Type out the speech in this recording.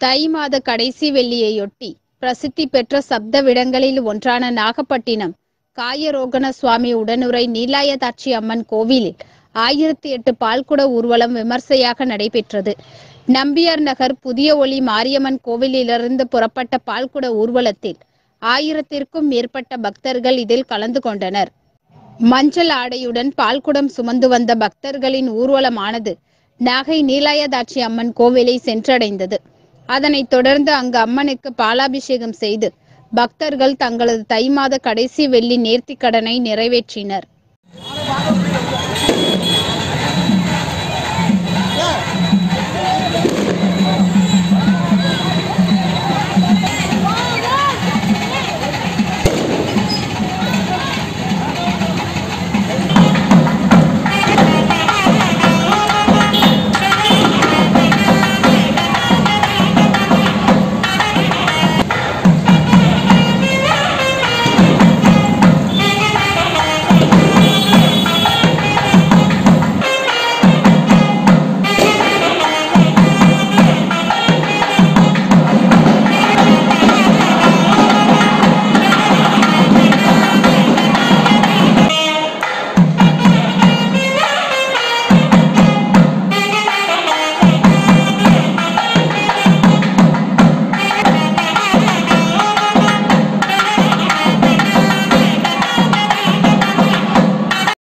தை மாத கடைசி வெள்ளியையொட்டி பிரசித்தி பெற்ற சப்த விடங்களில் ஒன்றான நாகப்பட்டினம் காயரோகண சுவாமி உடனுரை நீலாயதாட்சி அம்மன் கோவிலில் ஆயிரத்தி எட்டு பால்குட ஊர்வலம் விமர்சையாக நடைபெற்றது நம்பியார் நகர் புதிய ஒளி மாரியம்மன் கோவிலிலிருந்து புறப்பட்ட பால்குட ஊர்வலத்தில் ஆயிரத்திற்கும் மேற்பட்ட பக்தர்கள் இதில் கலந்து கொண்டனர் மஞ்சள் ஆடையுடன் பால்குடம் சுமந்து வந்த பக்தர்களின் ஊர்வலமானது நாகை நீலாயதாட்சி அம்மன் கோவிலை சென்றடைந்தது அதனைத் தொடர்ந்து அங்கு அம்மனுக்கு பாலாபிஷேகம் செய்து பக்தர்கள் தங்களது தை மாத கடைசி வெள்ளி நேர்த்திக் கடனை நிறைவேற்றினர்